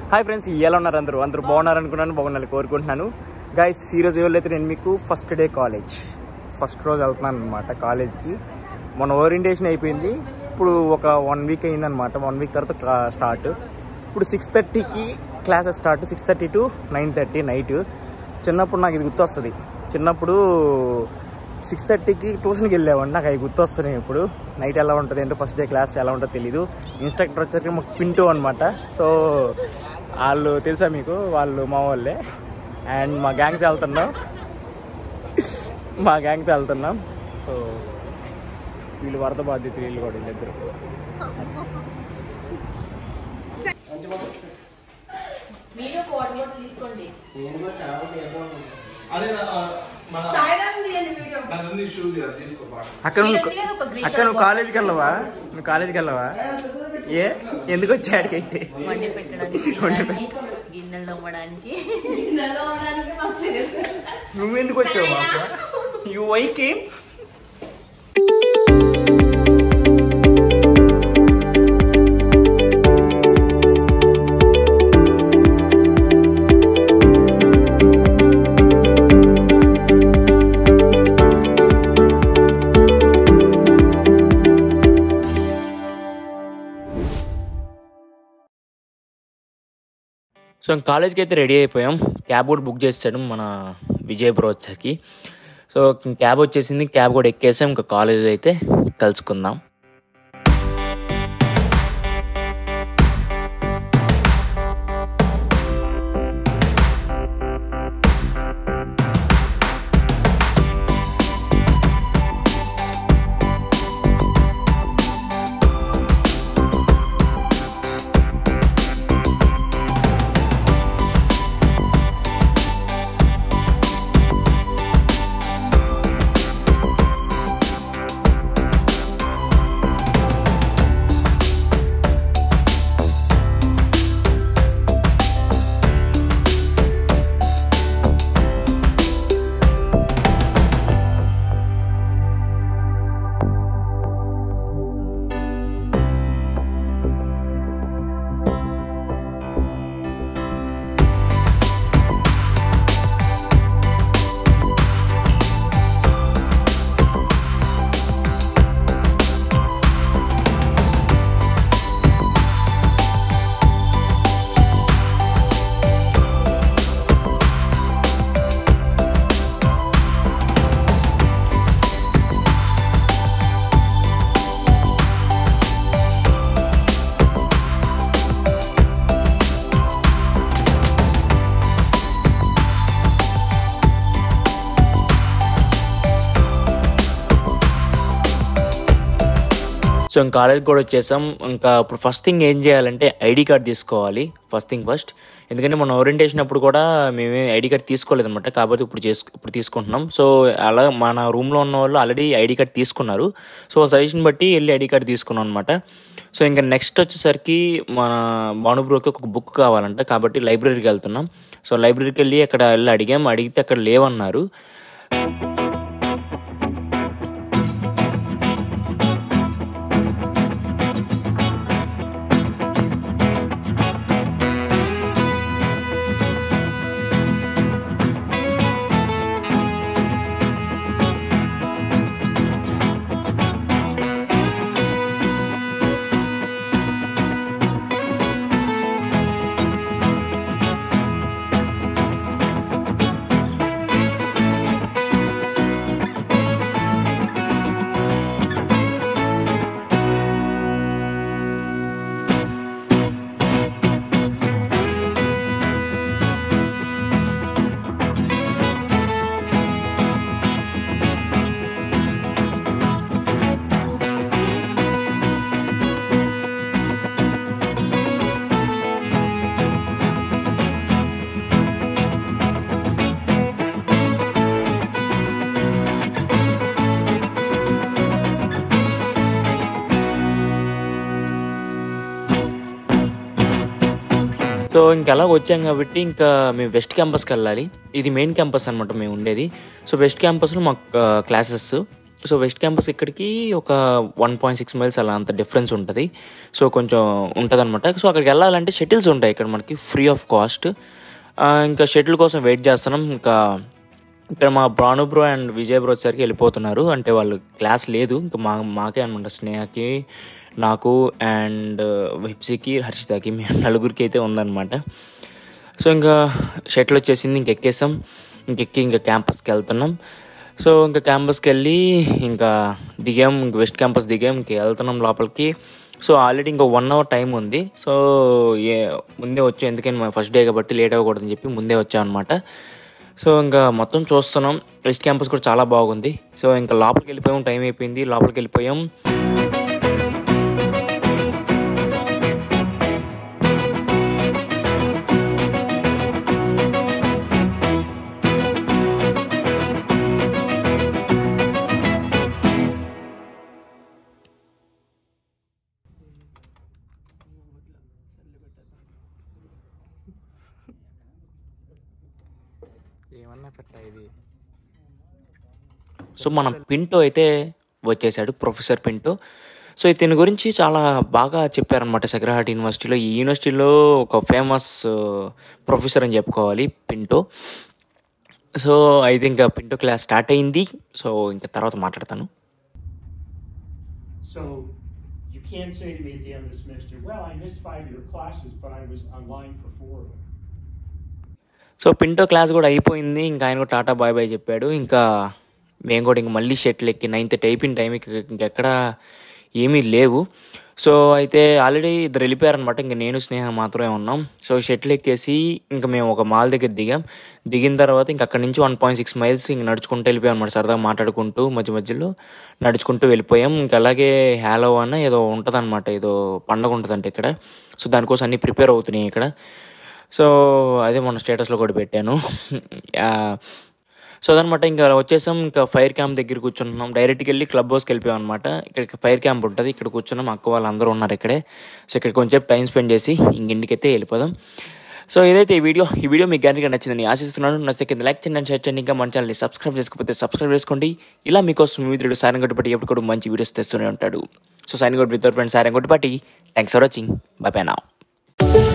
Hi friends ఎలా ఉన్నారు అందరూ అందరూ బాగున్నారు అనుకున్నాను బాగున్నాను కోరుకుంటున్నాను గైస్ ఈరోజు ఎవరు అయితే నేను మీకు ఫస్ట్ డే కాలేజ్ ఫస్ట్ రోజు వెళ్తున్నాను అనమాట కాలేజ్కి మొన్న ఓరియంటేషన్ అయిపోయింది ఇప్పుడు ఒక వన్ వీక్ అయిందనమాట వన్ వీక్ తర్వాత స్టార్ట్ ఇప్పుడు సిక్స్ థర్టీకి classes start six thirty to nine thirty night చిన్నప్పుడు నాకు ఇది గుర్తొస్తుంది చిన్నప్పుడు సిక్స్ థర్టీకి ట్యూషన్కి వెళ్ళేవాడిని నాకు అవి గుర్తొస్తున్నాయి ఇప్పుడు నైట్ ఎలా ఉంటుంది ఏంటో ఫస్ట్ డే క్లాస్ ఎలా ఉంటుందో తెలీదు ఇన్స్ట్రక్టర్ వచ్చేసరికి మాకు పింటూ అనమాట సో వాళ్ళు తెలుసా మీకు వాళ్ళు మా వాళ్ళే అండ్ మా గ్యాంగ్తో వెళ్తున్నాం మా గ్యాంగ్తో వెళ్తున్నాం సో వీళ్ళు వరద బాధ్యత వీళ్ళు కూడా వీళ్ళిద్దరు మీరు వాటర్ బాటిల్ తీసుకోండి అదే ఆ, మన సాయిరామ్ తీయండి వీడియో అన్ని షూ తీసుకో పాట అక్కడ నువ్వు వీళ్ళకి ఒక గ్రీన్ అక్కడ నువ్వు కాలేజీకి వెళ్ళవా నువ్వు కాలేజీకి వెళ్ళవా ఏ ఎందుకు వచ్చాడికైతే వండి పెట్టడానికి వండి తినడానికి, గిన్నెలు తోమడానికి గిన్నెలు తోమడానికి మాకు తెలుసు. నువ్వు ఎందుకు వచ్చావు మాకు యూ వైకి సో కాలేజ్కి అయితే రెడీ అయిపోయాం క్యాబ్ కూడా బుక్ చేసాడు మన విజయ్ బ్రో వచ్చాకి సో క్యాబ్ వచ్చేసింది క్యాబ్ కూడా ఎక్కేసాం ఇంకా కాలేజ్ అయితే కలుసుకుందాం సో ఇంకా కాలేజ్ కూడా వచ్చేసాం ఇంకా ఇప్పుడు ఫస్ట్ థింగ్ ఏం చేయాలంటే ఐడి కార్డ్ తీసుకోవాలి ఫస్ట్ థింగ్ ఫస్ట్ ఎందుకంటే మన ఓరియంటేషన్ అప్పుడు కూడా మేమే ఐడి కార్డ్ తీసుకోలేదు అనమాట కాబట్టి ఇప్పుడు చేసుకు ఇప్పుడు తీసుకుంటున్నాం సో అలా మన రూమ్లో ఉన్న వాళ్ళు ఆల్రెడీ ఐడి కార్డ్ తీసుకున్నారు సో సజెషన్ బట్టి వెళ్ళి ఐడి కార్డ్ తీసుకున్నాం అనమాట సో ఇంకా నెక్స్ట్ వచ్చేసరికి మన భానుబ్రోకి ఒక బుక్ కావాలంట కాబట్టి లైబ్రరీకి వెళ్తున్నాం సో లైబ్రరీకి వెళ్ళి అక్కడ వెళ్ళి అడిగాం అడిగితే అక్కడ లేవన్నారు సో ఇంకెలా వచ్చాం కాబట్టి ఇంకా మేము వెస్ట్ క్యాంపస్కి వెళ్ళాలి ఇది మెయిన్ క్యాంపస్ అనమాట మేము ఉండేది సో వెస్ట్ క్యాంపస్లో మాకు క్లాసెస్ సో వెస్ట్ క్యాంపస్ ఇక్కడికి ఒక వన్ పాయింట్ సిక్స్ మైల్స్ అలా అంత డిఫరెన్స్ ఉంటుంది సో కొంచెం ఉంటుంది అనమాట సో అక్కడికి వెళ్ళాలంటే షటిల్స్ ఉంటాయి ఇక్కడ మనకి ఫ్రీ ఆఫ్ కాస్ట్ ఇంకా షటిల్ కోసం వెయిట్ చేస్తున్నాం ఇంకా ఇక్కడ మా బ్రాను బ్రో అండ్ విజయ్ బ్రో వచ్చేసరికి వెళ్ళిపోతున్నారు అంటే వాళ్ళు క్లాస్ లేదు ఇంకా మా మాకే అనమాట స్నేహకి నాకు అండ్ వెబ్సీకి హర్షితకి మేము నలుగురికి అయితే ఉందన్నమాట సో ఇంకా షటిల్ వచ్చేసింది ఇంక ఎక్కేసాం ఇంకెక్కి ఇంకా క్యాంపస్కి వెళ్తున్నాం సో ఇంకా క్యాంపస్కి వెళ్ళి ఇంకా దిగాం ఇంక వెస్ట్ క్యాంపస్ దిగాం ఇంక వెళ్తున్నాం లోపలికి సో ఆల్రెడీ ఇంకో వన్ అవర్ టైం ఉంది సో ఏ ముందే వచ్చాం ఎందుకని ఫస్ట్ డే కాబట్టి లేట్ అవ్వకూడదని చెప్పి ముందే వచ్చాం అనమాట సో ఇంకా మొత్తం చూస్తున్నాం వెస్ట్ క్యాంపస్ కూడా చాలా బాగుంది సో ఇంకా లోపలికి వెళ్ళిపోయాం టైం అయిపోయింది లోపలికి వెళ్ళిపోయాం ఏమన్నా పెట్టా ఇది సో మన పింటో అయితే వచ్చేసాడు ప్రొఫెసర్ పింటో సో ఇతని గురించి చాలా బాగా చెప్పారనమాట సగ్రహాట్ యూనివర్సిటీలో ఈ యూనివర్సిటీలో ఒక ఫేమస్ ప్రొఫెసర్ అని చెప్పుకోవాలి పింటో సో అయితే ఇంకా పింటో క్లాస్ స్టార్ట్ అయింది సో ఇంకా తర్వాత మాట్లాడతాను So you can't say to me at the end of the semester, well, I missed five of your classes, but I was online for four of them. So Pinto class కూడా అయిపోయింది ఇంకా ఆయన కూడా Tata bye bye చెప్పాడు ఇంకా మేము కూడా ఇంక మళ్ళీ షెట్లు ఎక్కి నైన్త్ అయిపోయిన టైంకి ఇంకెక్కడ ఏమీ లేవు సో అయితే ఆల్రెడీ ఇద్దరు వెళ్ళిపోయారనమాట ఇంక నేను స్నేహ మాత్రమే ఉన్నాం సో షెట్లు ఎక్కేసి ఇంకా మేము ఒక మాల్ దగ్గర దిగాం దిగిన తర్వాత ఇంక అక్కడి నుంచి వన్ పాయింట్ సిక్స్ మైల్స్ ఇంక నడుచుకుంటూ వెళ్ళిపోయాం అనమాట సరదాగా మాట్లాడుకుంటూ మధ్య మధ్యలో నడుచుకుంటూ వెళ్ళిపోయాం ఇంకా అలాగే హ్యాలో అన్న ఏదో ఉంటుంది ఏదో పండగ ఉంటుందంట ఇక్కడ సో దానికోసం అన్ని ప్రిపేర్ అవుతున్నాయి ఇక్కడ సో అదే మొన్న స్టేటస్లో కూడా పెట్టాను ఆ, సో అదనమాట ఇంకా వచ్చేసాం ఇంకా ఫైర్ క్యాంప్ దగ్గర కూర్చున్నాం డైరెక్ట్గా వెళ్ళి క్లబ్ హౌస్కి వెళ్ళిపోయాం అనమాట ఇక్కడ ఫైర్ క్యాంప్ ఉంటుంది ఇక్కడ కూర్చున్నాం అక్క వాళ్ళు అందరూ ఉన్నారు ఇక్కడే సో ఇక్కడ కొంచెం టైం స్పెండ్ చేసి ఇంక ఇంటికైతే వెళ్ళిపోదాం సో ఏదైతే ఈ వీడియో ఈ వీడియో మీకు గట్టిగా నచ్చిందని ఆశిస్తున్నాను నచ్చితే కింద లైక్ చేయండి షేర్ చేయండి ఇంకా మన ఛానల్ని సబ్స్క్రైబ్ చేసుకోకపోతే సబ్స్క్రైబ్ చేసుకోండి ఇలా మీకోసం వివిధుడు సారం కొట్టుపట్టి ఎప్పుడు కూడా మంచి వీడియోస్ తెస్తూనే ఉంటాడు so sign good with friend సారం కొట్టుపట్టి thanks for watching bye bye నా